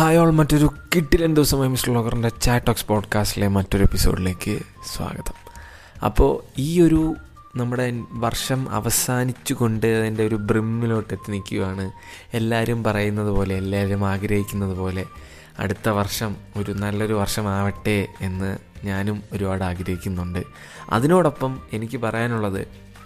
hi all മറ്റൊരു കിട്ടിലൻ ദിവസമായി mister ലോക്കറിൻ്റെ ചാറ്റോക്സ് പോഡ്കാസ്റ്റിലെ മറ്റൊരു എപ്പിസോഡിലേക്ക് സ്വാഗതം അപ്പോൾ ഈ ഒരു നമ്മുടെ വർഷം അവസാനിച്ചു കൊണ്ട് അതിൻ്റെ ഒരു ബ്രിമ്മിലോട്ട് എത്തി നിൽക്കുകയാണ് എല്ലാവരും പറയുന്നത് പോലെ എല്ലാവരും ആഗ്രഹിക്കുന്നത് പോലെ അടുത്ത വർഷം ഒരു നല്ലൊരു വർഷമാവട്ടെ എന്ന് ഞാനും ഒരുപാട് ആഗ്രഹിക്കുന്നുണ്ട് അതിനോടൊപ്പം എനിക്ക് പറയാനുള്ളത്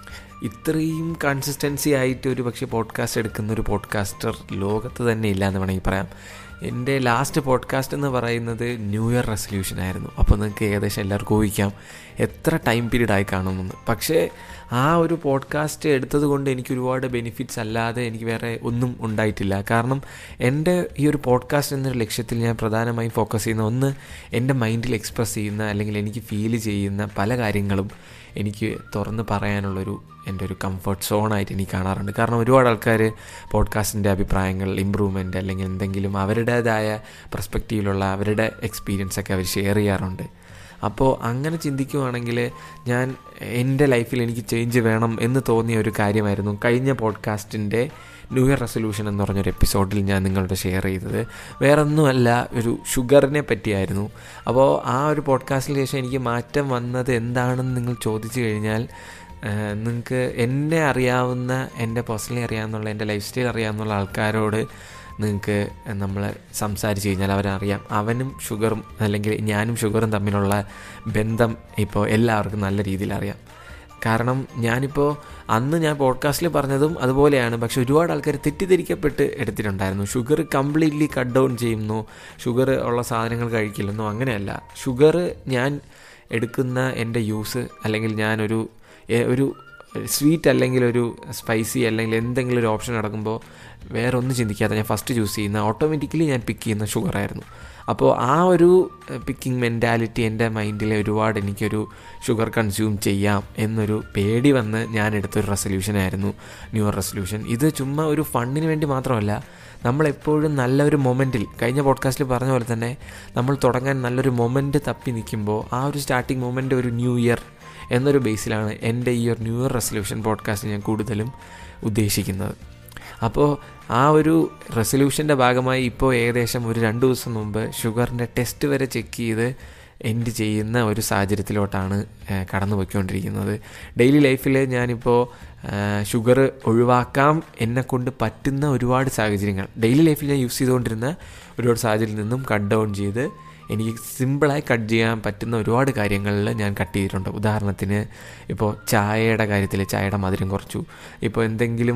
ഇത്രയും കൺസിസ്റ്റൻസി ആയിട്ട് ഒരു പക്ഷേ പോഡ്കാസ്റ്റ് എടുക്കുന്ന ഒരു പോഡ്കാസ്റ്റർ ലോകത്ത് തന്നെ ഇല്ല എന്ന് വേണമെങ്കിൽ പറയാം എൻ്റെ ലാസ്റ്റ് പോഡ്കാസ്റ്റ് എന്ന് പറയുന്നത് ന്യൂ ഇയർ റെസൊല്യൂഷൻ ആയിരുന്നു അപ്പോൾ നിങ്ങൾക്ക് ഏകദേശം എല്ലാവർക്കും ഊഹിക്കാം എത്ര ടൈം പീരീഡ് ആയി കാണുമെന്ന് പക്ഷേ ആ ഒരു പോഡ്കാസ്റ്റ് എടുത്തത് കൊണ്ട് എനിക്ക് ഒരുപാട് ബെനിഫിറ്റ്സ് അല്ലാതെ എനിക്ക് വേറെ ഒന്നും ഉണ്ടായിട്ടില്ല കാരണം എൻ്റെ ഈ ഒരു പോഡ്കാസ്റ്റ് എന്നൊരു ലക്ഷ്യത്തിൽ ഞാൻ പ്രധാനമായും ഫോക്കസ് ചെയ്യുന്ന ഒന്ന് എൻ്റെ മൈൻഡിൽ എക്സ്പ്രസ് ചെയ്യുന്ന അല്ലെങ്കിൽ എനിക്ക് ഫീൽ ചെയ്യുന്ന പല കാര്യങ്ങളും എനിക്ക് തുറന്ന് പറയാനുള്ളൊരു എൻ്റെ ഒരു കംഫർട്ട് സോണായിട്ട് എനിക്ക് കാണാറുണ്ട് കാരണം ഒരുപാട് ആൾക്കാർ പോഡ്കാസ്റ്റിൻ്റെ അഭിപ്രായങ്ങൾ ഇമ്പ്രൂവ്മെൻ്റ് അല്ലെങ്കിൽ എന്തെങ്കിലും അവരുടേതായ പെർസ്പെക്റ്റീവിലുള്ള അവരുടെ എക്സ്പീരിയൻസ് ഒക്കെ അവർ ഷെയർ ചെയ്യാറുണ്ട് അപ്പോൾ അങ്ങനെ ചിന്തിക്കുവാണെങ്കിൽ ഞാൻ എൻ്റെ ലൈഫിൽ എനിക്ക് ചേഞ്ച് വേണം എന്ന് തോന്നിയ ഒരു കാര്യമായിരുന്നു കഴിഞ്ഞ പോഡ്കാസ്റ്റിൻ്റെ ന്യൂ ഇയർ റെസൊല്യൂഷൻ എന്ന് പറഞ്ഞൊരു എപ്പിസോഡിൽ ഞാൻ നിങ്ങളോട് ഷെയർ ചെയ്തത് വേറൊന്നുമല്ല ഒരു ഷുഗറിനെ പറ്റിയായിരുന്നു അപ്പോൾ ആ ഒരു പോഡ്കാസ്റ്റിന് ശേഷം എനിക്ക് മാറ്റം വന്നത് എന്താണെന്ന് നിങ്ങൾ ചോദിച്ചു കഴിഞ്ഞാൽ നിങ്ങൾക്ക് എന്നെ അറിയാവുന്ന എൻ്റെ പേഴ്സണലി അറിയാവുന്ന എൻ്റെ ലൈഫ് സ്റ്റൈൽ അറിയാവുന്ന ആൾക്കാരോട് നിങ്ങൾക്ക് നമ്മൾ സംസാരിച്ച് കഴിഞ്ഞാൽ അവരറിയാം അവനും ഷുഗറും അല്ലെങ്കിൽ ഞാനും ഷുഗറും തമ്മിലുള്ള ബന്ധം ഇപ്പോൾ എല്ലാവർക്കും നല്ല രീതിയിൽ അറിയാം കാരണം ഞാനിപ്പോൾ അന്ന് ഞാൻ പോഡ്കാസ്റ്റിൽ പറഞ്ഞതും അതുപോലെയാണ് പക്ഷെ ഒരുപാട് ആൾക്കാർ തെറ്റിദ്ധരിക്കപ്പെട്ട് എടുത്തിട്ടുണ്ടായിരുന്നു ഷുഗർ കംപ്ലീറ്റ്ലി കട്ട് ഡൗൺ ചെയ്യുന്നു ഷുഗർ ഉള്ള സാധനങ്ങൾ കഴിക്കില്ലെന്നോ അങ്ങനെയല്ല ഷുഗർ ഞാൻ എടുക്കുന്ന എൻ്റെ യൂസ് അല്ലെങ്കിൽ ഞാനൊരു ഒരു സ്വീറ്റ് അല്ലെങ്കിൽ ഒരു സ്പൈസി അല്ലെങ്കിൽ എന്തെങ്കിലും ഒരു ഓപ്ഷൻ നടക്കുമ്പോൾ വേറെ ഒന്നും ചിന്തിക്കാതെ ഞാൻ ഫസ്റ്റ് ചൂസ് ചെയ്യുന്ന ഓട്ടോമാറ്റിക്കലി ഞാൻ പിക്ക് ചെയ്യുന്ന ഷുഗറായിരുന്നു അപ്പോൾ ആ ഒരു പിക്കിംഗ് മെൻറ്റാലിറ്റി എൻ്റെ മൈൻഡിൽ ഒരുപാട് എനിക്കൊരു ഷുഗർ കൺസ്യൂം ചെയ്യാം എന്നൊരു പേടി വന്ന് ഞാൻ എടുത്തൊരു റെസൊല്യൂഷനായിരുന്നു ന്യൂ ഇയർ റെസൊല്യൂഷൻ ഇത് ചുമ്മാ ഒരു ഫണ്ടിന് വേണ്ടി മാത്രമല്ല നമ്മളെപ്പോഴും നല്ലൊരു മൊമെൻറ്റിൽ കഴിഞ്ഞ പോഡ്കാസ്റ്റിൽ പറഞ്ഞ പോലെ തന്നെ നമ്മൾ തുടങ്ങാൻ നല്ലൊരു മൊമെൻറ്റ് തപ്പി നിൽക്കുമ്പോൾ ആ ഒരു സ്റ്റാർട്ടിങ് മൊമെൻറ്റ് ഒരു ന്യൂ ഇയർ എന്നൊരു ബേസിലാണ് എൻ്റെ ഈ ഒരു ന്യൂ ഇയർ റെസൊല്യൂഷൻ പോഡ്കാസ്റ്റ് ഞാൻ കൂടുതലും ഉദ്ദേശിക്കുന്നത് അപ്പോൾ ആ ഒരു റെസൊല്യൂഷൻ്റെ ഭാഗമായി ഇപ്പോൾ ഏകദേശം ഒരു രണ്ട് ദിവസം മുമ്പ് ഷുഗറിൻ്റെ ടെസ്റ്റ് വരെ ചെക്ക് ചെയ്ത് എൻഡ് ചെയ്യുന്ന ഒരു സാഹചര്യത്തിലോട്ടാണ് കടന്നു പോയിക്കൊണ്ടിരിക്കുന്നത് ഡെയിലി ലൈഫിൽ ഞാനിപ്പോൾ ഷുഗർ ഒഴിവാക്കാം എന്നെക്കൊണ്ട് പറ്റുന്ന ഒരുപാട് സാഹചര്യങ്ങൾ ഡെയിലി ലൈഫിൽ ഞാൻ യൂസ് ചെയ്തുകൊണ്ടിരുന്ന ഒരുപാട് സാഹചര്യത്തിൽ നിന്നും കട്ട് ഡൗൺ ചെയ്ത് എനിക്ക് സിമ്പിളായി കട്ട് ചെയ്യാൻ പറ്റുന്ന ഒരുപാട് കാര്യങ്ങളിൽ ഞാൻ കട്ട് ചെയ്തിട്ടുണ്ട് ഉദാഹരണത്തിന് ഇപ്പോൾ ചായയുടെ കാര്യത്തിൽ ചായയുടെ മധുരം കുറച്ചു ഇപ്പോൾ എന്തെങ്കിലും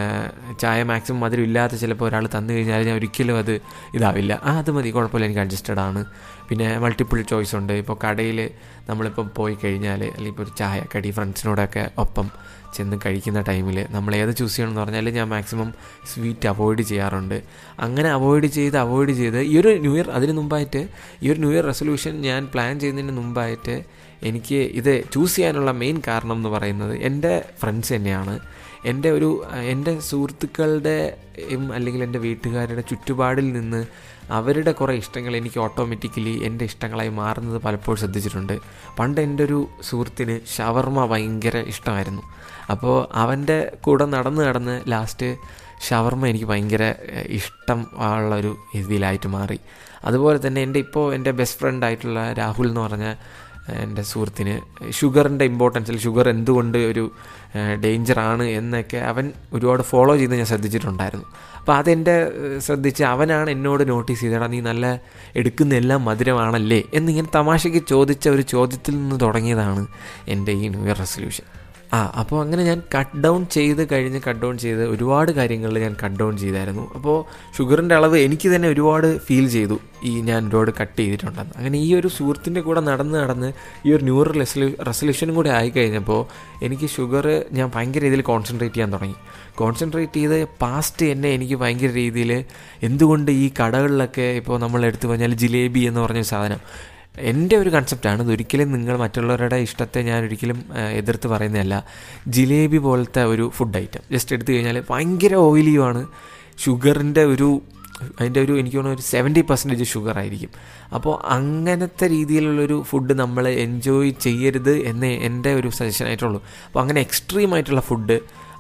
ചായ മാക്സിമം മധുരം ഇല്ലാത്ത ചിലപ്പോൾ ഒരാൾ തന്നു കഴിഞ്ഞാൽ ഞാൻ ഒരിക്കലും അത് ഇതാവില്ല ആ അത് മതി കുഴപ്പമില്ല എനിക്ക് അഡ്ജസ്റ്റഡ് ആണ് പിന്നെ മൾട്ടിപ്പിൾ ചോയ്സ് ഉണ്ട് ഇപ്പോൾ കടയിൽ നമ്മളിപ്പോൾ പോയി കഴിഞ്ഞാൽ അല്ലെങ്കിൽ ഇപ്പോൾ ഒരു ചായ കടി ഫ്രണ്ട്സിനോടൊക്കെ ഒപ്പം ചെന്ന് കഴിക്കുന്ന ടൈമിൽ നമ്മൾ ഏത് ചൂസ് ചെയ്യണമെന്ന് പറഞ്ഞാൽ ഞാൻ മാക്സിമം സ്വീറ്റ് അവോയ്ഡ് ചെയ്യാറുണ്ട് അങ്ങനെ അവോയ്ഡ് ചെയ്ത് അവോയ്ഡ് ചെയ്ത് ഈ ഒരു ന്യൂ ഇയർ അതിന് മുമ്പായിട്ട് ഈ ഒരു ന്യൂ ഇയർ റെസൊല്യൂഷൻ ഞാൻ പ്ലാൻ ചെയ്യുന്നതിന് മുമ്പായിട്ട് എനിക്ക് ഇത് ചൂസ് ചെയ്യാനുള്ള മെയിൻ കാരണം എന്ന് പറയുന്നത് എൻ്റെ ഫ്രണ്ട്സ് തന്നെയാണ് എൻ്റെ ഒരു എൻ്റെ സുഹൃത്തുക്കളുടെ അല്ലെങ്കിൽ എൻ്റെ വീട്ടുകാരുടെ ചുറ്റുപാടിൽ നിന്ന് അവരുടെ കുറേ ഇഷ്ടങ്ങൾ എനിക്ക് ഓട്ടോമാറ്റിക്കലി എൻ്റെ ഇഷ്ടങ്ങളായി മാറുന്നത് പലപ്പോഴും ശ്രദ്ധിച്ചിട്ടുണ്ട് പണ്ട് എൻ്റെ ഒരു സുഹൃത്തിന് ഷവർമ ഭയങ്കര ഇഷ്ടമായിരുന്നു അപ്പോൾ അവൻ്റെ കൂടെ നടന്ന് നടന്ന് ലാസ്റ്റ് ഷവർമ എനിക്ക് ഭയങ്കര ഇഷ്ടം ഉള്ള ഒരു രീതിയിലായിട്ട് മാറി അതുപോലെ തന്നെ എൻ്റെ ഇപ്പോൾ എൻ്റെ ബെസ്റ്റ് ഫ്രണ്ട് ആയിട്ടുള്ള രാഹുൽ എന്ന് പറഞ്ഞ എൻ്റെ സുഹൃത്തിന് ഷുഗറിൻ്റെ ഇമ്പോർട്ടൻസിൽ ഷുഗർ എന്തുകൊണ്ട് ഒരു ഡേഞ്ചറാണ് എന്നൊക്കെ അവൻ ഒരുപാട് ഫോളോ ചെയ്ത് ഞാൻ ശ്രദ്ധിച്ചിട്ടുണ്ടായിരുന്നു അപ്പോൾ അതെൻ്റെ ശ്രദ്ധിച്ച് അവനാണ് എന്നോട് നോട്ടീസ് ചെയ്തടാ നീ നല്ല എടുക്കുന്ന എല്ലാം മധുരമാണല്ലേ എന്നിങ്ങനെ തമാശയ്ക്ക് ചോദിച്ച ഒരു ചോദ്യത്തിൽ നിന്ന് തുടങ്ങിയതാണ് എൻ്റെ ഈ ന്യൂ ഇയർ റെസൊല്യൂഷൻ ആ അപ്പോൾ അങ്ങനെ ഞാൻ കട്ട് ഡൗൺ ചെയ്ത് കഴിഞ്ഞ് കട്ട് ഡൗൺ ചെയ്ത് ഒരുപാട് കാര്യങ്ങളിൽ ഞാൻ കട്ട് ഡൗൺ ചെയ്തായിരുന്നു അപ്പോൾ ഷുഗറിൻ്റെ അളവ് എനിക്ക് തന്നെ ഒരുപാട് ഫീൽ ചെയ്തു ഈ ഞാൻ ഒരുപാട് കട്ട് ചെയ്തിട്ടുണ്ടെന്ന് അങ്ങനെ ഈ ഒരു സുഹൃത്തിൻ്റെ കൂടെ നടന്ന് നടന്ന് ഈ ഒരു ന്യൂ ഇയർ റെസൊല്യൂ റെസൊല്യൂഷനും കൂടി ആയിക്കഴിഞ്ഞപ്പോൾ എനിക്ക് ഷുഗർ ഞാൻ ഭയങ്കര രീതിയിൽ കോൺസെൻട്രേറ്റ് ചെയ്യാൻ തുടങ്ങി കോൺസെൻട്രേറ്റ് ചെയ്ത് പാസ്റ്റ് എന്നെ എനിക്ക് ഭയങ്കര രീതിയിൽ എന്തുകൊണ്ട് ഈ കടകളിലൊക്കെ ഇപ്പോൾ നമ്മൾ എടുത്തു പറഞ്ഞാൽ ജിലേബി എന്ന് പറഞ്ഞൊരു സാധനം എൻ്റെ ഒരു കൺസെപ്റ്റാണ് ഇതൊരിക്കലും നിങ്ങൾ മറ്റുള്ളവരുടെ ഇഷ്ടത്തെ ഞാൻ ഒരിക്കലും എതിർത്ത് പറയുന്നതല്ല ജിലേബി പോലത്തെ ഒരു ഫുഡ് ഐറ്റം ജസ്റ്റ് എടുത്തു കഴിഞ്ഞാൽ ഭയങ്കര ഓയിലിയുമാണ് ഷുഗറിൻ്റെ ഒരു അതിൻ്റെ ഒരു എനിക്ക് തോന്നുന്നു ഒരു സെവൻറ്റി പെർസെൻറ്റേജ് ഷുഗർ ആയിരിക്കും അപ്പോൾ അങ്ങനത്തെ രീതിയിലുള്ളൊരു ഫുഡ് നമ്മൾ എൻജോയ് ചെയ്യരുത് എന്ന് എൻ്റെ ഒരു സജഷൻ ആയിട്ടുള്ളൂ അപ്പോൾ അങ്ങനെ എക്സ്ട്രീം ആയിട്ടുള്ള ഫുഡ്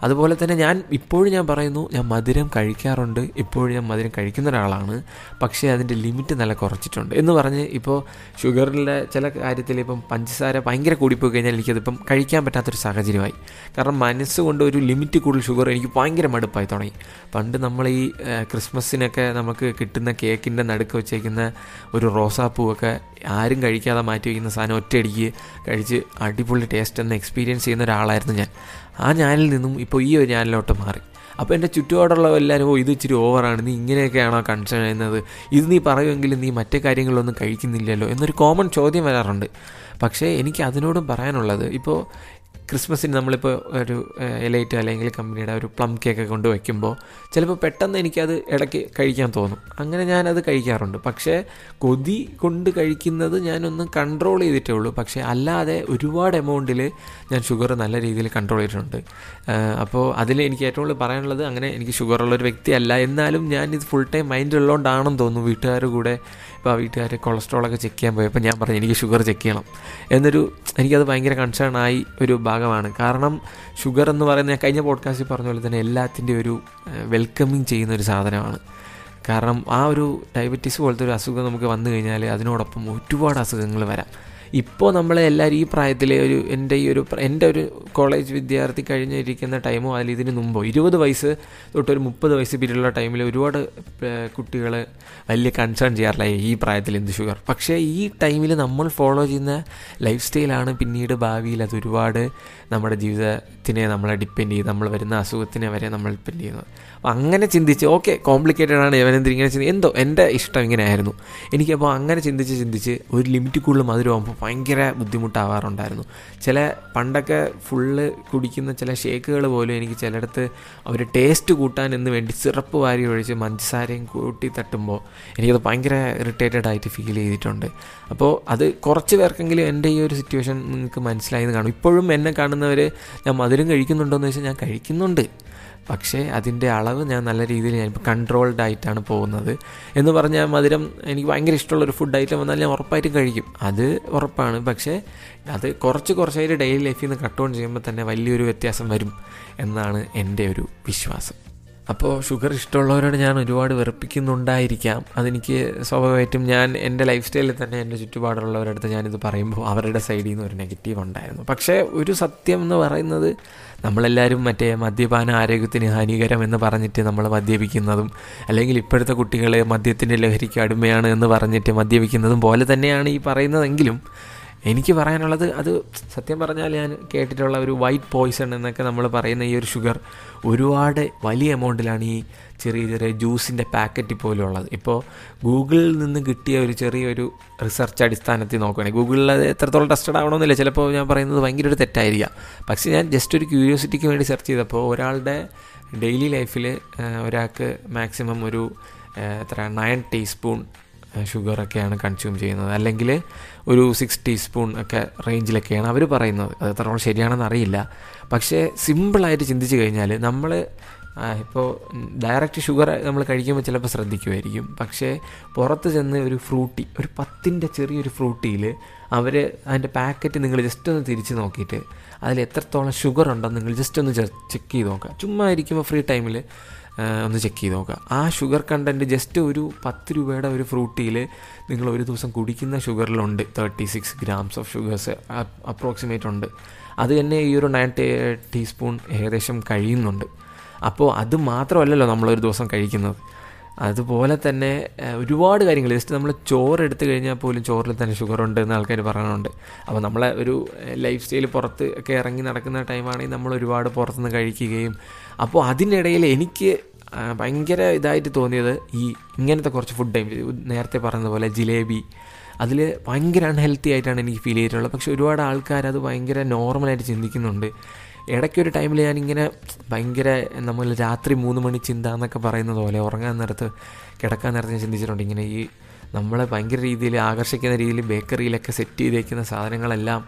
അതുപോലെ തന്നെ ഞാൻ ഇപ്പോഴും ഞാൻ പറയുന്നു ഞാൻ മധുരം കഴിക്കാറുണ്ട് ഇപ്പോഴും ഞാൻ മധുരം കഴിക്കുന്ന ഒരാളാണ് പക്ഷേ അതിൻ്റെ ലിമിറ്റ് നല്ല കുറച്ചിട്ടുണ്ട് എന്ന് പറഞ്ഞ് ഇപ്പോൾ ഷുഗറിൻ്റെ ചില കാര്യത്തിൽ ഇപ്പം പഞ്ചസാര ഭയങ്കര കൂടിപ്പോയി കഴിഞ്ഞാൽ എനിക്കതിപ്പം കഴിക്കാൻ പറ്റാത്തൊരു സാഹചര്യമായി കാരണം മനസ്സുകൊണ്ട് ഒരു ലിമിറ്റ് കൂടുതൽ ഷുഗർ എനിക്ക് ഭയങ്കര മടുപ്പായി തുടങ്ങി പണ്ട് നമ്മൾ ഈ ഏഹ്, ക്രിസ്മസിനൊക്കെ നമുക്ക് കിട്ടുന്ന കേക്കിൻ്റെ നടുക്ക് വെച്ചേക്കുന്ന ഒരു റോസാപ്പൂവൊക്കെ ആരും കഴിക്കാതെ മാറ്റി വയ്ക്കുന്ന സാധനം ഒറ്റയടിക്ക് കഴിച്ച് അടിപൊളി ടേസ്റ്റ് എന്ന് എക്സ്പീരിയൻസ് ചെയ്യുന്ന ഒരാളായിരുന്നു ഞാൻ ആ ഞാനിൽ നിന്നും ഇപ്പോൾ ഈ ഒരു ഞാനിലോട്ട് മാറി അപ്പോൾ എൻ്റെ ചുറ്റുപാടുള്ള എല്ലാവരും ഓ ഇത് ഇച്ചിരി ഓവറാണ് നീ ഇങ്ങനെയൊക്കെയാണോ കൺസേൺ ചെയ്യുന്നത് ഇത് നീ പറയുമെങ്കിലും നീ മറ്റേ കാര്യങ്ങളൊന്നും കഴിക്കുന്നില്ലല്ലോ എന്നൊരു കോമൺ ചോദ്യം വരാറുണ്ട് പക്ഷേ എനിക്ക് അതിനോടും പറയാനുള്ളത് ഇപ്പോൾ ക്രിസ്മസിന് നമ്മളിപ്പോൾ ഒരു എലൈറ്റ് അല്ലെങ്കിൽ കമ്പനിയുടെ ഒരു പ്ലം കേക്ക് കൊണ്ട് വയ്ക്കുമ്പോൾ ചിലപ്പോൾ പെട്ടെന്ന് എനിക്കത് ഇടയ്ക്ക് കഴിക്കാൻ തോന്നും അങ്ങനെ ഞാനത് കഴിക്കാറുണ്ട് പക്ഷേ കൊതി കൊണ്ട് കഴിക്കുന്നത് ഞാനൊന്ന് കൺട്രോൾ ചെയ്തിട്ടേ ഉള്ളൂ പക്ഷേ അല്ലാതെ ഒരുപാട് എമൗണ്ടിൽ ഞാൻ ഷുഗർ നല്ല രീതിയിൽ കൺട്രോൾ ചെയ്തിട്ടുണ്ട് അപ്പോൾ അതിൽ എനിക്ക് ഏറ്റവും കൂടുതൽ പറയാനുള്ളത് അങ്ങനെ എനിക്ക് ഷുഗറുള്ള ഒരു വ്യക്തിയല്ല എന്നാലും ഞാൻ ഇത് ഫുൾ ടൈം മൈൻഡ് ഉള്ളതുകൊണ്ടാണെന്ന് തോന്നുന്നു വീട്ടുകാർ കൂടെ ഇപ്പോൾ ആ വീട്ടുകാർ കൊളസ്ട്രോളൊക്കെ ചെക്ക് ചെയ്യാൻ പോയപ്പോൾ ഞാൻ പറഞ്ഞു എനിക്ക് ഷുഗർ ചെക്ക് ചെയ്യണം എന്നൊരു എനിക്കത് ഭയങ്കര കൺസേൺ ആയി ഒരു ഭാഗമാണ് കാരണം ഷുഗർ എന്ന് പറയുന്നത് ഞാൻ കഴിഞ്ഞ പോഡ്കാസ്റ്റിൽ പറഞ്ഞ പോലെ തന്നെ എല്ലാത്തിൻ്റെ ഒരു വെൽക്കമിങ് ചെയ്യുന്ന ഒരു സാധനമാണ് കാരണം ആ ഒരു ഡയബറ്റീസ് പോലത്തെ ഒരു അസുഖം നമുക്ക് വന്നു കഴിഞ്ഞാൽ അതിനോടൊപ്പം ഒരുപാട് അസുഖങ്ങൾ വരാം ഇപ്പോൾ നമ്മളെ എല്ലാവരും ഈ പ്രായത്തിലെ ഒരു എൻ്റെ ഈ ഒരു പ്ര- എൻ്റെ ഒരു കോളേജ് വിദ്യാർത്ഥി കഴിഞ്ഞിരിക്കുന്ന ടൈമോ അതിൽ ഇതിന് മുമ്പോ ഇരുപത് വയസ്സ് തൊട്ട് ഒരു മുപ്പത് വയസ്സ് പീരീഡുള്ള ടൈമിൽ ഒരുപാട് കുട്ടികൾ വലിയ കൺസേൺ ചെയ്യാറില്ല ഈ പ്രായത്തിൽ എന്ത് ഷുഗർ പക്ഷേ ഈ ടൈമിൽ നമ്മൾ ഫോളോ ചെയ്യുന്ന ലൈഫ് സ്റ്റൈലാണ് പിന്നീട് ഭാവിയിൽ അത് ഒരുപാട് നമ്മുടെ ജീവിതത്തിനെ നമ്മളെ ഡിപ്പെൻഡ് ചെയ്ത് നമ്മൾ വരുന്ന അസുഖത്തിനെ വരെ നമ്മൾ ഡിപ്പെൻഡ് ചെയ്യുന്നത് അപ്പോൾ അങ്ങനെ ചിന്തിച്ച് ഓക്കെ കോംപ്ലിക്കേറ്റഡ് ആണ് യവനെന്ത് ഇങ്ങനെ ചിന്തി എന്തോ എൻ്റെ ഇഷ്ടം ഇങ്ങനെ ആയിരുന്നു എനിക്കപ്പോൾ അങ്ങനെ ചിന്തിച്ച് ചിന്തിച്ച് ഒരു ലിമിറ്റ് കൂടുതൽ മധുരമാകുമ്പോൾ ഭയങ്കര ബുദ്ധിമുട്ടാവാറുണ്ടായിരുന്നു ചില പണ്ടൊക്കെ ഫുള്ള് കുടിക്കുന്ന ചില ഷേക്കുകൾ പോലും എനിക്ക് ചിലയിടത്ത് അവർ ടേസ്റ്റ് കൂട്ടാൻ എന്ന് വേണ്ടി സിറപ്പ് വാരി ഒഴിച്ച് പഞ്ചസാരയും കൂട്ടി തട്ടുമ്പോൾ എനിക്കത് ഭയങ്കര ഇറിറ്റേറ്റഡ് ആയിട്ട് ഫീൽ ചെയ്തിട്ടുണ്ട് അപ്പോൾ അത് കുറച്ച് പേർക്കെങ്കിലും എൻ്റെ ഈ ഒരു സിറ്റുവേഷൻ നിങ്ങൾക്ക് മനസ്സിലായെന്ന് കാണും ഇപ്പോഴും എന്നെ കാണുന്നവർ ഞാൻ മധുരം കഴിക്കുന്നുണ്ടോ എന്ന് വെച്ചാൽ ഞാൻ കഴിക്കുന്നുണ്ട് പക്ഷേ അതിൻ്റെ അളവ് ഞാൻ നല്ല രീതിയിൽ ഞാൻ ഇപ്പോൾ കൺട്രോൾഡ് ആയിട്ടാണ് പോകുന്നത് എന്ന് പറഞ്ഞാൽ മധുരം എനിക്ക് ഭയങ്കര ഇഷ്ടമുള്ള ഒരു ഫുഡ് ഐറ്റം വന്നാൽ ഞാൻ ഉറപ്പായിട്ടും കഴിക്കും അത് ഉറപ്പാണ് പക്ഷേ അത് കുറച്ച് കുറച്ചായിട്ട് ഡെയിലി ലൈഫിൽ നിന്ന് കട്ട് ഓൺ ചെയ്യുമ്പോൾ തന്നെ വലിയൊരു വ്യത്യാസം വരും എന്നാണ് എൻ്റെ ഒരു വിശ്വാസം അപ്പോൾ ഷുഗർ ഇഷ്ടമുള്ളവരോട് ഞാൻ ഒരുപാട് വെറുപ്പിക്കുന്നുണ്ടായിരിക്കാം അതെനിക്ക് സ്വാഭാവികമായിട്ടും ഞാൻ എൻ്റെ ലൈഫ് സ്റ്റൈലിൽ തന്നെ എൻ്റെ ചുറ്റുപാടുള്ളവരുടെ അടുത്ത് ഞാനിത് പറയുമ്പോൾ അവരുടെ സൈഡിൽ നിന്ന് ഒരു നെഗറ്റീവ് ഉണ്ടായിരുന്നു പക്ഷേ ഒരു സത്യം എന്ന് പറയുന്നത് നമ്മളെല്ലാവരും മറ്റേ മദ്യപാന ആരോഗ്യത്തിന് ഹാനികരം എന്ന് പറഞ്ഞിട്ട് നമ്മൾ മദ്യപിക്കുന്നതും അല്ലെങ്കിൽ ഇപ്പോഴത്തെ കുട്ടികൾ മദ്യത്തിൻ്റെ ലഹരിക്ക് അടിമയാണ് എന്ന് പറഞ്ഞിട്ട് മദ്യപിക്കുന്നതും പോലെ തന്നെയാണ് ഈ പറയുന്നതെങ്കിലും എനിക്ക് പറയാനുള്ളത് അത് സത്യം പറഞ്ഞാൽ ഞാൻ കേട്ടിട്ടുള്ള ഒരു വൈറ്റ് പോയ്സൺ എന്നൊക്കെ നമ്മൾ പറയുന്ന ഈ ഒരു ഷുഗർ ഒരുപാട് വലിയ എമൗണ്ടിലാണ് ഈ ചെറിയ ചെറിയ ജ്യൂസിൻ്റെ പാക്കറ്റ് പോലും ഉള്ളത് ഇപ്പോൾ ഗൂഗിളിൽ നിന്ന് കിട്ടിയ ഒരു ചെറിയൊരു റിസർച്ച് അടിസ്ഥാനത്തിൽ നോക്കുകയാണെങ്കിൽ ഗൂഗിളിൽ അത് എത്രത്തോളം ടെസ്റ്റഡ് ആവണമെന്നില്ല ചിലപ്പോൾ ഞാൻ പറയുന്നത് ഭയങ്കര ഒരു തെറ്റായിരിക്കാം പക്ഷേ ഞാൻ ജസ്റ്റ് ഒരു ക്യൂരിയോസിറ്റിക്ക് വേണ്ടി സെർച്ച് ചെയ്തപ്പോൾ ഒരാളുടെ ഡെയിലി ലൈഫിൽ ഒരാൾക്ക് മാക്സിമം ഒരു ആ, എത്ര നയൻ ടീസ്പൂൺ ഷുഗറൊക്കെയാണ് കൺസ്യൂം ചെയ്യുന്നത് അല്ലെങ്കിൽ ഒരു സിക്സ് ടീസ്പൂൺ ഒക്കെ റേഞ്ചിലൊക്കെയാണ് അവർ പറയുന്നത് അത് എത്രത്തോളം ശരിയാണെന്ന് അറിയില്ല പക്ഷേ സിമ്പിളായിട്ട് ചിന്തിച്ച് കഴിഞ്ഞാൽ നമ്മൾ ഇപ്പോൾ ഡയറക്റ്റ് ഷുഗർ നമ്മൾ കഴിക്കുമ്പോൾ ചിലപ്പോൾ ശ്രദ്ധിക്കുമായിരിക്കും പക്ഷേ പുറത്ത് ചെന്ന് ഒരു ഫ്രൂട്ടി ഒരു പത്തിൻ്റെ ചെറിയൊരു ഫ്രൂട്ടിയിൽ അവർ അതിൻ്റെ പാക്കറ്റ് നിങ്ങൾ ജസ്റ്റ് ഒന്ന് തിരിച്ച് നോക്കിയിട്ട് അതിൽ എത്രത്തോളം ഷുഗർ ഉണ്ടെന്ന് നിങ്ങൾ ജസ്റ്റ് ഒന്ന് ചെക്ക് ചെയ്ത് നോക്കുക ചുമ്മാ ഇരിക്കുമ്പോൾ ഫ്രീ ടൈമിൽ ഒന്ന് ചെക്ക് ചെയ്ത് നോക്കുക ആ ഷുഗർ കണ്ടൻറ്റ് ജസ്റ്റ് ഒരു പത്ത് രൂപയുടെ ഒരു ഫ്രൂട്ടിയിൽ നിങ്ങൾ ഒരു ദിവസം കുടിക്കുന്ന ഷുഗറിലുണ്ട് thirty six grams of sugars approximate ഉണ്ട് അത് തന്നെ ഈ ഒരു നയൻ ടീസ്പൂൺ ഏകദേശം കഴിയുന്നുണ്ട് അപ്പോൾ അത് മാത്രമല്ലല്ലോ നമ്മളൊരു ദിവസം കഴിക്കുന്നത് അതുപോലെ തന്നെ ഏഹ്, ഒരുപാട് കാര്യങ്ങൾ ജസ്റ്റ് നമ്മൾ ചോറ് എടുത്തു കഴിഞ്ഞാൽ പോലും ചോറിൽ തന്നെ ഷുഗർ ഉണ്ട് എന്ന് ആൾക്കാർ പറയുന്നുണ്ട് അപ്പോൾ നമ്മളെ ഒരു ലൈഫ് സ്റ്റൈൽ പുറത്ത് ഒക്കെ ഇറങ്ങി നടക്കുന്ന ടൈമാണെങ്കിൽ നമ്മൾ ഒരുപാട് പുറത്തുനിന്ന് കഴിക്കുകയും അപ്പോൾ അതിനിടയിൽ എനിക്ക് ആ, ഭയങ്കര ഇതായിട്ട് തോന്നിയത് ഈ ഇങ്ങനത്തെ കുറച്ച് ഫുഡ് ടൈം നേരത്തെ പറഞ്ഞതുപോലെ ജിലേബി അതിൽ ഭയങ്കര അൺഹെൽത്തി ആയിട്ടാണ് എനിക്ക് ഫീൽ ചെയ്തിട്ടുള്ളത് പക്ഷെ ഒരുപാട് ആൾക്കാർ അത് ഭയങ്കര നോർമലായിട്ട് ചിന്തിക്കുന്നുണ്ട് ഇടയ്ക്കൊരു ടൈമിൽ ഞാനിങ്ങനെ ഭയങ്കര നമ്മൾ രാത്രി മൂന്ന് മണി ചിന്ത എന്നൊക്കെ പറയുന്നത് പോലെ ഉറങ്ങാൻ നേരത്ത് കിടക്കാൻ നേരത്ത് ഞാൻ ചിന്തിച്ചിട്ടുണ്ട് ഇങ്ങനെ ഈ നമ്മളെ ഭയങ്കര രീതിയിൽ ആകർഷിക്കുന്ന രീതിയിൽ ബേക്കറിയിലൊക്കെ സെറ്റ് ചെയ്തേക്കുന്ന സാധനങ്ങളെല്ലാം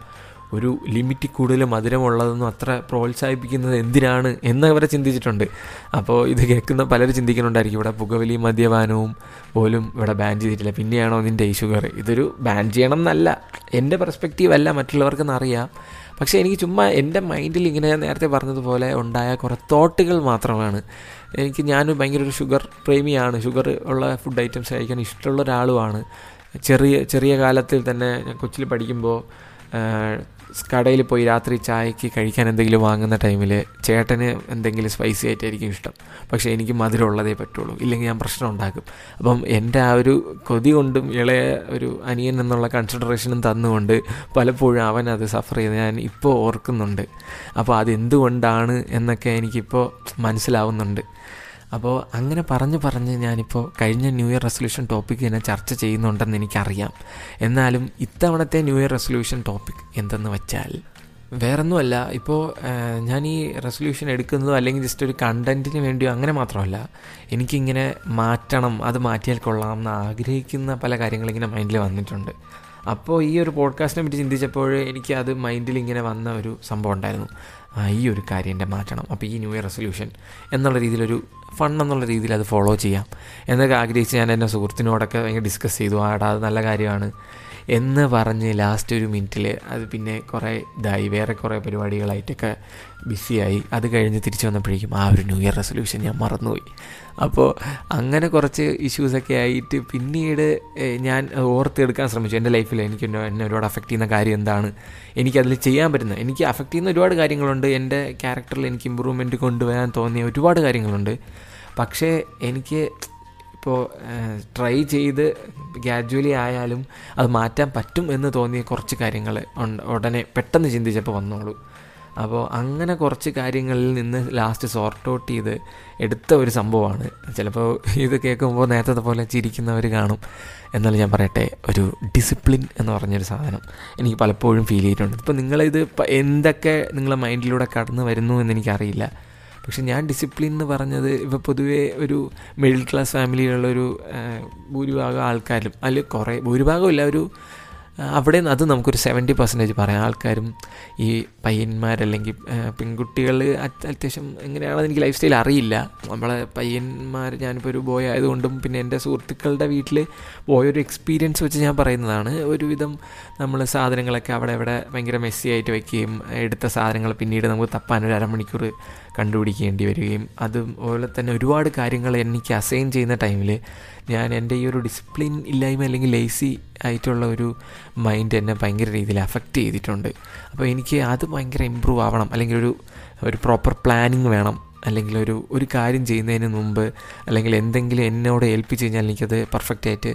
ഒരു ലിമിറ്റിൽ കൂടുതൽ മധുരമുള്ളതൊന്നും അത്ര പ്രോത്സാഹിപ്പിക്കുന്നത് എന്തിനാണ് എന്ന് അവരെ ചിന്തിച്ചിട്ടുണ്ട് അപ്പോൾ ഇത് കേൾക്കുന്ന പലരും ചിന്തിക്കുന്നുണ്ടായിരിക്കും ഇവിടെ പുകവലി മദ്യപാനവും പോലും ഇവിടെ ബാൻ ചെയ്തിട്ടില്ല പിന്നെയാണോ നിൻ്റെ ഈ ഷുഗർ ഇതൊരു ബാൻ ചെയ്യണം എന്നല്ല എൻ്റെ പെർസ്പെക്റ്റീവ് അല്ല മറ്റുള്ളവർക്കെന്ന് അറിയാം പക്ഷേ എനിക്ക് ചുമ്മാ എൻ്റെ മൈൻഡിൽ ഇങ്ങനെ നേരത്തെ പറഞ്ഞതുപോലെ ഉണ്ടായ കുറേ തോട്ടുകൾ മാത്രമാണ് എനിക്ക് ഞാൻ ഭയങ്കര ഒരു ഷുഗർ പ്രേമിയാണ് ഷുഗർ ഉള്ള ഫുഡ് ഐറ്റംസ് കഴിക്കാൻ ഇഷ്ടമുള്ള ഒരാളുമാണ് ചെറിയ ചെറിയ കാലത്തിൽ തന്നെ ഞാൻ കൊച്ചിൽ പഠിക്കുമ്പോൾ കടയിൽ പോയി രാത്രി ചായക്ക് കഴിക്കാൻ എന്തെങ്കിലും വാങ്ങുന്ന ടൈമിൽ ചേട്ടന് എന്തെങ്കിലും സ്പൈസി ആയിട്ടായിരിക്കും ഇഷ്ടം പക്ഷേ എനിക്ക് മധുരം ഉള്ളതേ പറ്റുള്ളൂ ഇല്ലെങ്കിൽ ഞാൻ പ്രശ്നം ഉണ്ടാക്കും അപ്പം എൻ്റെ ആ ഒരു കൊതി കൊണ്ടും ഇളയ ഒരു അനിയൻ എന്നുള്ള കൺസിഡറേഷനും തന്നുകൊണ്ട് പലപ്പോഴും അവൻ അത് സഫർ ചെയ്ത് ഞാൻ ഇപ്പോൾ ഓർക്കുന്നുണ്ട് അപ്പോൾ അതെന്തുകൊണ്ടാണ് എന്നൊക്കെ എനിക്കിപ്പോൾ മനസ്സിലാവുന്നുണ്ട് അപ്പോൾ അങ്ങനെ പറഞ്ഞ് പറഞ്ഞ് ഞാനിപ്പോൾ കഴിഞ്ഞ ന്യൂ ഇയർ റെസൊല്യൂഷൻ ടോപ്പിക്ക് തന്നെ ചർച്ച ചെയ്യുന്നുണ്ടെന്ന് എനിക്കറിയാം എന്നാലും ഇത്തവണത്തെ ന്യൂ ഇയർ റെസൊല്യൂഷൻ ടോപ്പിക് എന്തെന്ന് വെച്ചാൽ വേറൊന്നുമല്ല ഇപ്പോൾ ഞാൻ ഈ റെസൊല്യൂഷൻ എടുക്കുന്നതോ അല്ലെങ്കിൽ ജസ്റ്റ് ഒരു കണ്ടൻറ്റിന് വേണ്ടിയോ അങ്ങനെ മാത്രമല്ല എനിക്കിങ്ങനെ മാറ്റണം അത് മാറ്റിയാൽ കൊള്ളാം എന്ന് ആഗ്രഹിക്കുന്ന പല കാര്യങ്ങളിങ്ങനെ മൈൻഡിൽ വന്നിട്ടുണ്ട് അപ്പോൾ ഈ ഒരു പോഡ്കാസ്റ്റിനെ പറ്റി ചിന്തിച്ചപ്പോൾ എനിക്ക് അത് മൈൻഡിൽ ഇങ്ങനെ വന്ന ഒരു സംഭവം ഉണ്ടായിരുന്നു ആ ഈ ഒരു കാര്യം എൻ്റെ മാറ്റണം അപ്പോൾ ഈ ന്യൂ ഇയർ റെസൊല്യൂഷൻ എന്നുള്ള രീതിയിലൊരു ഫൺ എന്നുള്ള രീതിയിൽ അത് ഫോളോ ചെയ്യാം എന്നൊക്കെ ആഗ്രഹിച്ച് ഞാൻ എൻ്റെ സുഹൃത്തിനോടൊക്കെ ഭയങ്കര ഡിസ്കസ് ചെയ്തു ആടാ അത് നല്ല കാര്യമാണ് എന്ന് പറഞ്ഞ് ലാസ്റ്റ് ഒരു മിനിറ്റിൽ അത് പിന്നെ കുറേ ഇതായി വേറെ കുറേ പരിപാടികളായിട്ടൊക്കെ ബിസിയായി അത് കഴിഞ്ഞ് തിരിച്ചു വന്നപ്പോഴേക്കും ആ ഒരു ന്യൂ ഇയർ റെസൊല്യൂഷൻ ഞാൻ മറന്നുപോയി അപ്പോൾ അങ്ങനെ കുറച്ച് ഇഷ്യൂസൊക്കെ ആയിട്ട് പിന്നീട് ഞാൻ ഓർത്തെടുക്കാൻ ശ്രമിച്ചു എൻ്റെ ലൈഫിൽ എനിക്ക് എന്നെ ഒരുപാട് അഫക്റ്റ് ചെയ്യുന്ന കാര്യം എന്താണ് എനിക്കതിൽ ചെയ്യാൻ പറ്റുന്നത് എനിക്ക് അഫക്റ്റ് ചെയ്യുന്ന ഒരുപാട് കാര്യങ്ങളുണ്ട് എൻ്റെ ക്യാരക്ടറിൽ എനിക്ക് ഇമ്പ്രൂവ്മെൻറ്റ് കൊണ്ടുവരാൻ തോന്നിയ ഒരുപാട് കാര്യങ്ങളുണ്ട് പക്ഷേ എനിക്ക് ഇപ്പോൾ ട്രൈ ചെയ്ത് ഗ്രാജുവലി ആയാലും അത് മാറ്റാൻ പറ്റും എന്ന് തോന്നിയ കുറച്ച് കാര്യങ്ങൾ ഉടനെ പെട്ടെന്ന് ചിന്തിച്ചപ്പോൾ വന്നോളൂ അപ്പോൾ അങ്ങനെ കുറച്ച് കാര്യങ്ങളിൽ നിന്ന് ലാസ്റ്റ് സോർട്ട് ഔട്ട് ചെയ്ത് എടുത്ത ഒരു സംഭവമാണ് ചിലപ്പോൾ ഇത് കേൾക്കുമ്പോൾ നേരത്തെ പോലെ ചിരിക്കുന്നവർ കാണും എന്നാലും ഞാൻ പറയട്ടെ ഒരു ഡിസിപ്ലിൻ എന്ന് പറഞ്ഞൊരു സാധനം എനിക്ക് പലപ്പോഴും ഫീൽ ചെയ്തിട്ടുണ്ട് ഇപ്പോൾ നിങ്ങളിത് എന്തൊക്കെ നിങ്ങളെ മൈൻഡിലൂടെ കടന്നു വരുന്നു എന്ന് എനിക്കറിയില്ല പക്ഷെ ഞാൻ ഡിസിപ്ലിൻ എന്ന് പറഞ്ഞത് ഇപ്പോൾ പൊതുവേ ഒരു മിഡിൽ ക്ലാസ് ഫാമിലിയിലുള്ളൊരു ഭൂരിഭാഗം ആൾക്കാരും അതിൽ കുറേ ഭൂരിഭാഗമില്ല ഒരു അവിടെ അത് നമുക്കൊരു സെവൻറ്റി പെർസെൻറ്റേജ് പറയാം ആൾക്കാരും ഈ പയ്യന്മാരല്ലെങ്കിൽ പെൺകുട്ടികൾ അത്യാവശ്യം എങ്ങനെയാണെന്ന് എനിക്ക് ലൈഫ് സ്റ്റൈൽ അറിയില്ല നമ്മളെ പയ്യന്മാർ ഞാനിപ്പോൾ ഒരു ബോയ് ആയതുകൊണ്ടും പിന്നെ എൻ്റെ സുഹൃത്തുക്കളുടെ വീട്ടിൽ പോയൊരു എക്സ്പീരിയൻസ് വെച്ച് ഞാൻ പറയുന്നതാണ് ഒരുവിധം നമ്മൾ സാധനങ്ങളൊക്കെ അവിടെ ഇവിടെ ഭയങ്കര മെസ്സി ആയിട്ട് വയ്ക്കുകയും എടുത്ത സാധനങ്ങൾ പിന്നീട് നമുക്ക് തപ്പാൻ ഒരു അരമണിക്കൂർ കണ്ടുപിടിക്കേണ്ടി വരികയും അതുപോലെ തന്നെ ഒരുപാട് കാര്യങ്ങൾ എനിക്ക് അസൈൻ ചെയ്യുന്ന ടൈമിൽ ഞാൻ എൻ്റെ ഈ ഒരു ഡിസിപ്ലിൻ ഇല്ലായ്മ അല്ലെങ്കിൽ ലേസി ആയിട്ടുള്ള ഒരു മൈൻഡ് എന്നെ ഭയങ്കര രീതിയിൽ അഫക്റ്റ് ചെയ്തിട്ടുണ്ട് അപ്പോൾ എനിക്ക് അത് ഭയങ്കര ഇമ്പ്രൂവ് ആവണം അല്ലെങ്കിൽ ഒരു ഒരു പ്രോപ്പർ പ്ലാനിങ് വേണം അല്ലെങ്കിൽ ഒരു ഒരു കാര്യം ചെയ്യുന്നതിന് മുമ്പ് അല്ലെങ്കിൽ എന്തെങ്കിലും എന്നോട് ഏൽപ്പിച്ച് കഴിഞ്ഞാൽ എനിക്കത് പെർഫെക്റ്റായിട്ട്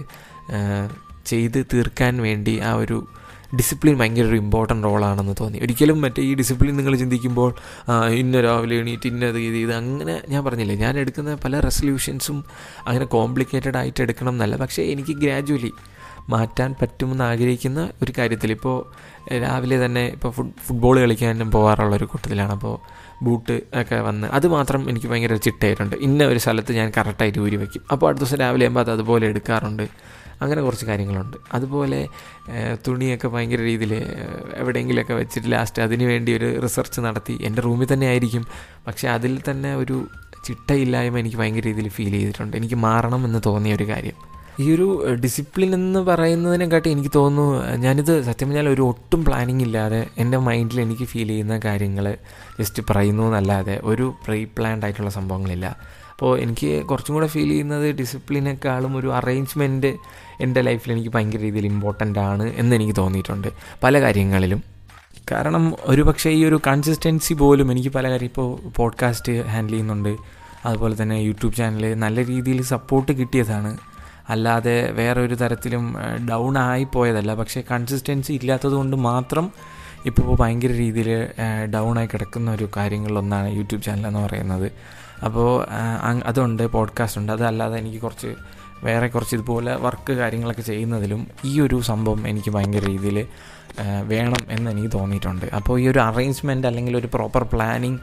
ചെയ്ത് തീർക്കാൻ വേണ്ടി ആ ഒരു ഡിസിപ്ലിൻ ഭയങ്കര ഒരു ഇമ്പോർട്ടൻ്റ് റോളാണെന്ന് തോന്നി ഒരിക്കലും മറ്റേ ഈ ഡിസിപ്ലിൻ നിങ്ങൾ ചിന്തിക്കുമ്പോൾ ഇന്ന രാവിലെ എണീറ്റ് ഇന്നത് ഇത് ഇത് അങ്ങനെ ഞാൻ പറഞ്ഞില്ലേ ഞാൻ എടുക്കുന്ന പല റെസൊല്യൂഷൻസും അങ്ങനെ കോംപ്ലിക്കേറ്റഡ് ആയിട്ട് എടുക്കണം എന്നല്ല പക്ഷേ എനിക്ക് ഗ്രാജുവലി മാറ്റാൻ പറ്റുമെന്ന് ആഗ്രഹിക്കുന്ന ഒരു കാര്യത്തിൽ ഇപ്പോൾ രാവിലെ തന്നെ ഇപ്പോൾ ഫുട് ഫുട്ബോൾ കളിക്കാനും പോകാറുള്ള ഒരു കൂട്ടത്തിലാണ് അപ്പോൾ ബൂട്ട് ഒക്കെ വന്ന് അത് മാത്രം എനിക്ക് ഭയങ്കര ചിട്ടയായിട്ടുണ്ട് ഇന്ന ഒരു സ്ഥലത്ത് ഞാൻ കറക്റ്റായിട്ട് ഊരി വയ്ക്കും അപ്പോൾ അടുത്ത ദിവസം രാവിലെ ആകുമ്പോൾ അത് അതുപോലെ എടുക്കാറുണ്ട് അങ്ങനെ കുറച്ച് കാര്യങ്ങളുണ്ട് അതുപോലെ തുണിയൊക്കെ ഭയങ്കര രീതിയിൽ എവിടെയെങ്കിലുമൊക്കെ വെച്ചിട്ട് ലാസ്റ്റ് അതിന് വേണ്ടി ഒരു റിസർച്ച് നടത്തി എൻ്റെ റൂമിൽ തന്നെ ആയിരിക്കും പക്ഷേ അതിൽ തന്നെ ഒരു ചിട്ടയില്ലായ്മ എനിക്ക് ഭയങ്കര രീതിയിൽ ഫീൽ ചെയ്തിട്ടുണ്ട് എനിക്ക് മാറണം എന്ന് തോന്നിയ ഒരു കാര്യം ഈ ഒരു ഡിസിപ്ലിൻ എന്ന് പറയുന്നതിനെക്കാട്ടി എനിക്ക് തോന്നുന്നു ഞാനിത് സത്യം പറഞ്ഞാൽ ഒരു ഒട്ടും പ്ലാനിങ് ഇല്ലാതെ എൻ്റെ മൈൻഡിൽ എനിക്ക് ഫീൽ ചെയ്യുന്ന കാര്യങ്ങൾ ജസ്റ്റ് പറയുന്നു എന്നല്ലാതെ ഒരു പ്രീ പ്ലാൻഡ് ആയിട്ടുള്ള സംഭവങ്ങളില്ല അപ്പോൾ എനിക്ക് കുറച്ചും കൂടെ ഫീൽ ചെയ്യുന്നത് ഡിസിപ്ലിനേക്കാളും ഒരു അറേഞ്ച്മെൻറ്റ് എൻ്റെ ലൈഫിൽ എനിക്ക് ഭയങ്കര രീതിയിൽ ഇമ്പോർട്ടൻ്റ് ആണ് എന്ന് എനിക്ക് തോന്നിയിട്ടുണ്ട് പല കാര്യങ്ങളിലും കാരണം ഒരു പക്ഷേ ഈ ഒരു കൺസിസ്റ്റൻസി പോലും എനിക്ക് പല കാര്യം ഇപ്പോൾ പോഡ്കാസ്റ്റ് ഹാൻഡിൽ ചെയ്യുന്നുണ്ട് അതുപോലെ തന്നെ യൂട്യൂബ് ചാനൽ നല്ല രീതിയിൽ സപ്പോർട്ട് കിട്ടിയതാണ് അല്ലാതെ വേറെ ഒരു തരത്തിലും ഡൗൺ ആയി പോയതല്ല പക്ഷേ കൺസിസ്റ്റൻസി ഇല്ലാത്തത് കൊണ്ട് മാത്രം ഇപ്പോൾ ഭയങ്കര രീതിയിൽ ഡൗൺ ആയി കിടക്കുന്ന ഒരു കാര്യങ്ങളിലൊന്നാണ് യൂട്യൂബ് ചാനൽ എന്ന് പറയുന്നത് അപ്പോൾ അതുണ്ട് പോഡ്കാസ്റ്റ് ഉണ്ട് അതല്ലാതെ എനിക്ക് കുറച്ച് വേറെ കുറച്ച് ഇതുപോലെ വർക്ക് കാര്യങ്ങളൊക്കെ ചെയ്യുന്നതിലും ഈ ഒരു സംഭവം എനിക്ക് ഭയങ്കര രീതിയിൽ വേണം എന്ന് എനിക്ക് തോന്നിയിട്ടുണ്ട് അപ്പോൾ ഈ ഒരു അറേഞ്ച്മെൻറ്റ് അല്ലെങ്കിൽ ഒരു പ്രോപ്പർ പ്ലാനിങ്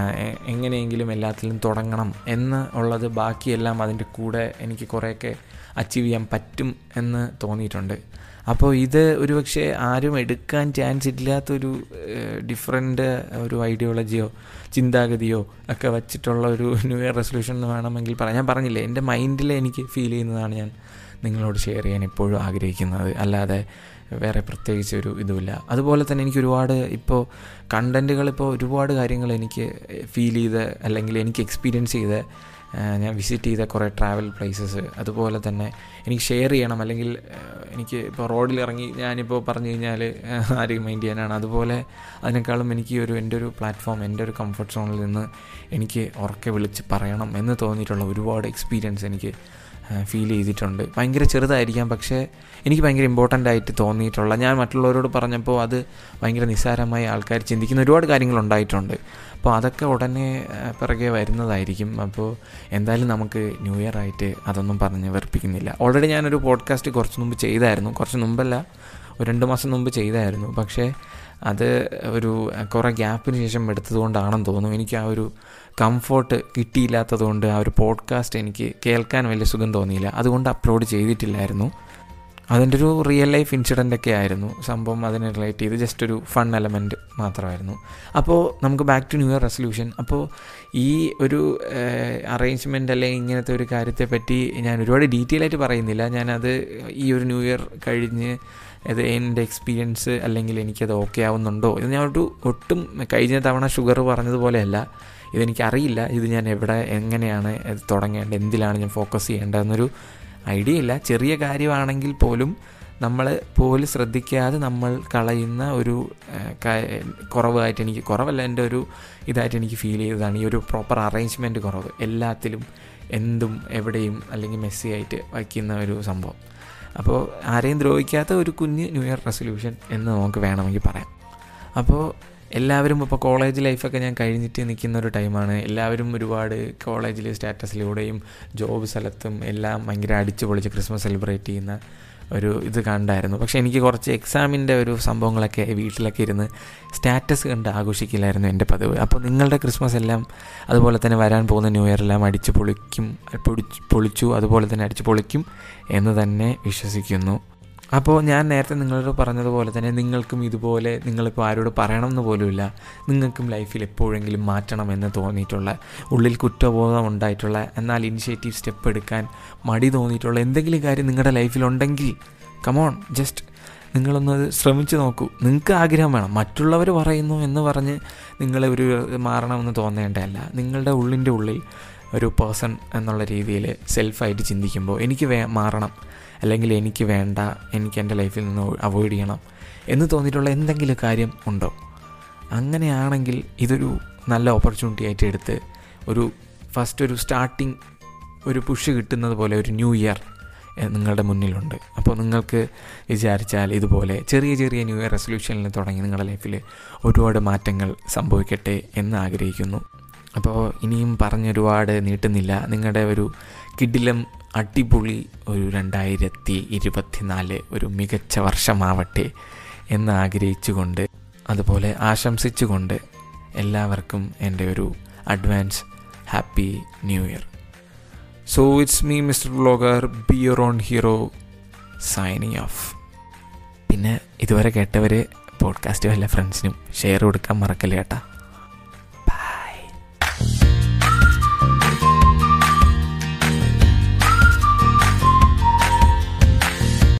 എങ്ങനെയെങ്കിലും എല്ലാത്തിലും തുടങ്ങണം എന്ന് ഉള്ളത് ബാക്കിയെല്ലാം അതിൻ്റെ കൂടെ എനിക്ക് കുറേയൊക്കെ അച്ചീവ് ചെയ്യാൻ പറ്റും എന്ന് തോന്നിയിട്ടുണ്ട് അപ്പോൾ ഇത് ഒരുപക്ഷെ ആരും എടുക്കാൻ ചാൻസ് ഇല്ലാത്തൊരു ഡിഫറെൻ്റ് ഒരു ഐഡിയോളജിയോ ചിന്താഗതിയോ ഒക്കെ വച്ചിട്ടുള്ള ഒരു ന്യൂ ഇയർ റെസൊല്യൂഷൻ എന്ന് വേണമെങ്കിൽ പറയാം ഞാൻ പറഞ്ഞില്ലേ എൻ്റെ മൈൻഡിൽ എനിക്ക് ഫീൽ ചെയ്യുന്നതാണ് ഞാൻ നിങ്ങളോട് ഷെയർ ചെയ്യാൻ എപ്പോഴും ആഗ്രഹിക്കുന്നത് അല്ലാതെ വേറെ പ്രത്യേകിച്ച് ഒരു ഇതുമില്ല അതുപോലെ തന്നെ എനിക്ക് ഒരുപാട് ഇപ്പോൾ കണ്ടൻറ്റുകൾ ഇപ്പോൾ ഒരുപാട് കാര്യങ്ങൾ എനിക്ക് ഫീൽ ചെയ്ത് അല്ലെങ്കിൽ എനിക്ക് എക്സ്പീരിയൻസ് ചെയ്ത് ഞാൻ വിസിറ്റ് ചെയ്ത കുറേ ട്രാവൽ പ്ലേസസ് അതുപോലെ തന്നെ എനിക്ക് ഷെയർ ചെയ്യണം അല്ലെങ്കിൽ എനിക്ക് ഇപ്പോൾ റോഡിൽ ഇറങ്ങി ഞാനിപ്പോൾ പറഞ്ഞു കഴിഞ്ഞാൽ ആരെയും മൈൻഡ് ചെയ്യാനാണ് അതുപോലെ അതിനേക്കാളും എനിക്ക് ഒരു എൻ്റെ ഒരു പ്ലാറ്റ്ഫോം എൻ്റെ ഒരു കംഫർട്ട് സോണിൽ നിന്ന് എനിക്ക് ഉറക്കെ വിളിച്ച് പറയണം എന്ന് തോന്നിയിട്ടുള്ള ഒരുപാട് എക്സ്പീരിയൻസ് എനിക്ക് ഫീൽ ചെയ്തിട്ടുണ്ട് ഭയങ്കര ചെറുതായിരിക്കാം പക്ഷേ എനിക്ക് ഭയങ്കര ഇമ്പോർട്ടൻ്റ് ആയിട്ട് തോന്നിയിട്ടുള്ള ഞാൻ മറ്റുള്ളവരോട് പറഞ്ഞപ്പോൾ അത് ഭയങ്കര നിസ്സാരമായി ആൾക്കാർ ചിന്തിക്കുന്ന ഒരുപാട് കാര്യങ്ങൾ ഉണ്ടായിട്ടുണ്ട് അപ്പോൾ അതൊക്കെ ഉടനെ പിറകെ വരുന്നതായിരിക്കും അപ്പോൾ എന്തായാലും നമുക്ക് ന്യൂ ഇയർ ആയിട്ട് അതൊന്നും പറഞ്ഞ് വെറുപ്പിക്കുന്നില്ല ഓൾറെഡി ഞാനൊരു പോഡ്കാസ്റ്റ് കുറച്ച് മുമ്പ് ചെയ്തായിരുന്നു കുറച്ച് മുമ്പല്ല ഒരു രണ്ട് മാസം മുമ്പ് ചെയ്തായിരുന്നു പക്ഷേ അത് ഒരു കുറേ ഗ്യാപ്പിന് ശേഷം എടുത്തതുകൊണ്ടാണെന്ന് തോന്നുന്നു എനിക്ക് ആ ഒരു കംഫോർട്ട് കിട്ടിയില്ലാത്തതുകൊണ്ട് ആ ഒരു പോഡ്കാസ്റ്റ് എനിക്ക് കേൾക്കാൻ വലിയ സുഖം തോന്നിയില്ല അതുകൊണ്ട് അപ്ലോഡ് ചെയ്തിട്ടില്ലായിരുന്നു അതിൻ്റെ ഒരു റിയൽ ലൈഫ് ഇൻസിഡൻ്റ് ഒക്കെ ആയിരുന്നു സംഭവം അതിനെ റിലേറ്റ് ചെയ്ത് ജസ്റ്റ് ഒരു ഫൺ എലമെൻറ്റ് മാത്രമായിരുന്നു അപ്പോൾ നമുക്ക് back to new year resolution അപ്പോൾ ഈ ഒരു അറേഞ്ച്മെൻ്റ് അല്ലെങ്കിൽ ഇങ്ങനത്തെ ഒരു കാര്യത്തെ പറ്റി ഞാൻ ഒരുപാട് ഡീറ്റെയിൽ ആയിട്ട് പറയുന്നില്ല ഞാനത് ഈ ഒരു ന്യൂ ഇയർ കഴിഞ്ഞ് ഇത് എൻ്റെ എക്സ്പീരിയൻസ് അല്ലെങ്കിൽ എനിക്കത് ഓക്കെ ആവുന്നുണ്ടോ ഇത് ഞാൻ ഒരു ഒട്ടും കഴിഞ്ഞ തവണ ഷുഗർ പറഞ്ഞതുപോലെയല്ല ഇതെനിക്കറിയില്ല ഇത് ഞാൻ എവിടെ എങ്ങനെയാണ് ഇത് തുടങ്ങേണ്ടത് എന്തിലാണ് ഞാൻ ഫോക്കസ് ചെയ്യേണ്ടതെന്നൊരു ഐഡിയ ഇല്ല ചെറിയ കാര്യമാണെങ്കിൽ പോലും നമ്മൾ പോലും ശ്രദ്ധിക്കാതെ നമ്മൾ കളയുന്ന ഒരു കുറവായിട്ട് എനിക്ക് കുറവല്ല എൻ്റെ ഒരു ഇതായിട്ട് എനിക്ക് ഫീൽ ചെയ്തതാണ് ഈ ഒരു പ്രോപ്പർ അറേഞ്ച്മെൻറ്റ് കുറവ് എല്ലാത്തിലും എന്തും എവിടെയും അല്ലെങ്കിൽ മെസ്സി ആയിട്ട് വയ്ക്കുന്ന ഒരു സംഭവം അപ്പോൾ ആരെയും ദ്രോഹിക്കാത്ത ഒരു കുഞ്ഞ് ന്യൂ ഇയർ റെസൊല്യൂഷൻ എന്ന് നമുക്ക് വേണമെങ്കിൽ പറയാം അപ്പോൾ എല്ലാവരും ഇപ്പോൾ കോളേജ് ലൈഫൊക്കെ ഞാൻ കഴിഞ്ഞിട്ട് നിൽക്കുന്ന ഒരു ടൈമാണ് എല്ലാവരും ഒരുപാട് കോളേജിൽ സ്റ്റാറ്റസിലൂടെയും ജോബ് സ്ഥലത്തും എല്ലാം ഭയങ്കര അടിച്ചു പൊളിച്ച് ക്രിസ്മസ് സെലിബ്രേറ്റ് ചെയ്യുന്ന ഒരു ഇത് കണ്ടായിരുന്നു പക്ഷേ എനിക്ക് കുറച്ച് എക്സാമിൻ്റെ ഒരു സംഭവങ്ങളൊക്കെ വീട്ടിലൊക്കെ ഇരുന്ന് സ്റ്റാറ്റസ് കണ്ട് ആഘോഷിക്കില്ലായിരുന്നു എൻ്റെ പതിവ് അപ്പോൾ നിങ്ങളുടെ ക്രിസ്മസ് എല്ലാം അതുപോലെ തന്നെ വരാൻ പോകുന്ന ന്യൂ ഇയർ എല്ലാം അടിച്ച് പൊളിക്കും പൊളിച്ചു അതുപോലെ തന്നെ അടിച്ച് പൊളിക്കും എന്ന് തന്നെ വിശ്വസിക്കുന്നു അപ്പോൾ ഞാൻ നേരത്തെ നിങ്ങളോട് പറഞ്ഞതുപോലെ തന്നെ നിങ്ങൾക്കും ഇതുപോലെ നിങ്ങളിപ്പോൾ ആരോട് പറയണമെന്ന് പോലുമില്ല നിങ്ങൾക്കും ലൈഫിൽ എപ്പോഴെങ്കിലും മാറ്റണമെന്ന് തോന്നിയിട്ടുള്ള ഉള്ളിൽ കുറ്റബോധം ഉണ്ടായിട്ടുള്ള എന്നാൽ ഇനിഷ്യേറ്റീവ് സ്റ്റെപ്പ് എടുക്കാൻ മടി തോന്നിയിട്ടുള്ള എന്തെങ്കിലും കാര്യം നിങ്ങളുടെ ലൈഫിലുണ്ടെങ്കിൽ കമോൺ ജസ്റ്റ് നിങ്ങളൊന്ന് ശ്രമിച്ചു നോക്കൂ നിങ്ങൾക്ക് ആഗ്രഹം വേണം മറ്റുള്ളവർ പറയുന്നു എന്ന് പറഞ്ഞ് നിങ്ങൾ ഒരു മാറണമെന്ന് തോന്നേണ്ടതല്ല നിങ്ങളുടെ ഉള്ളിൻ്റെ ഉള്ളിൽ ഒരു പേഴ്സൺ എന്നുള്ള രീതിയിൽ സെൽഫായിട്ട് ചിന്തിക്കുമ്പോൾ എനിക്ക് വേ മാറണം അല്ലെങ്കിൽ എനിക്ക് വേണ്ട എനിക്ക് എൻ്റെ ലൈഫിൽ നിന്ന് അവോയ്ഡ് ചെയ്യണം എന്ന് തോന്നിയിട്ടുള്ള എന്തെങ്കിലും കാര്യം ഉണ്ടോ അങ്ങനെയാണെങ്കിൽ ഇതൊരു നല്ല ഓപ്പർച്യൂണിറ്റി ആയിട്ട് എടുത്ത് ഒരു ഫസ്റ്റ് ഒരു സ്റ്റാർട്ടിങ് ഒരു പുഷ് കിട്ടുന്നത് പോലെ ഒരു ന്യൂ ഇയർ നിങ്ങളുടെ മുന്നിലുണ്ട് അപ്പോൾ നിങ്ങൾക്ക് വിചാരിച്ചാൽ ഇതുപോലെ ചെറിയ ചെറിയ ന്യൂ ഇയർ റെസൊല്യൂഷനിൽ തുടങ്ങി നിങ്ങളുടെ ലൈഫിൽ ഒരുപാട് മാറ്റങ്ങൾ സംഭവിക്കട്ടെ എന്ന് ആഗ്രഹിക്കുന്നു അപ്പോൾ ഇനിയും പറഞ്ഞൊരുപാട് നീട്ടുന്നില്ല നിങ്ങളുടെ ഒരു കിഡിലം അടിപൊളി ഒരു രണ്ടായിരത്തി ഇരുപത്തിനാല് ഒരു മികച്ച വർഷമാവട്ടെ എന്ന് ആഗ്രഹിച്ചുകൊണ്ട് അതുപോലെ ആശംസിച്ചുകൊണ്ട് എല്ലാവർക്കും എൻ്റെ ഒരു advance happy new year so it's me mister vlogger be your own hero signing off പിന്നെ ഇതുവരെ കേട്ടവർ പോഡ്കാസ്റ്റ് വല്ല ഫ്രണ്ട്സിനും ഷെയർ കൊടുക്കാൻ മറക്കല്ലേ കേട്ടാ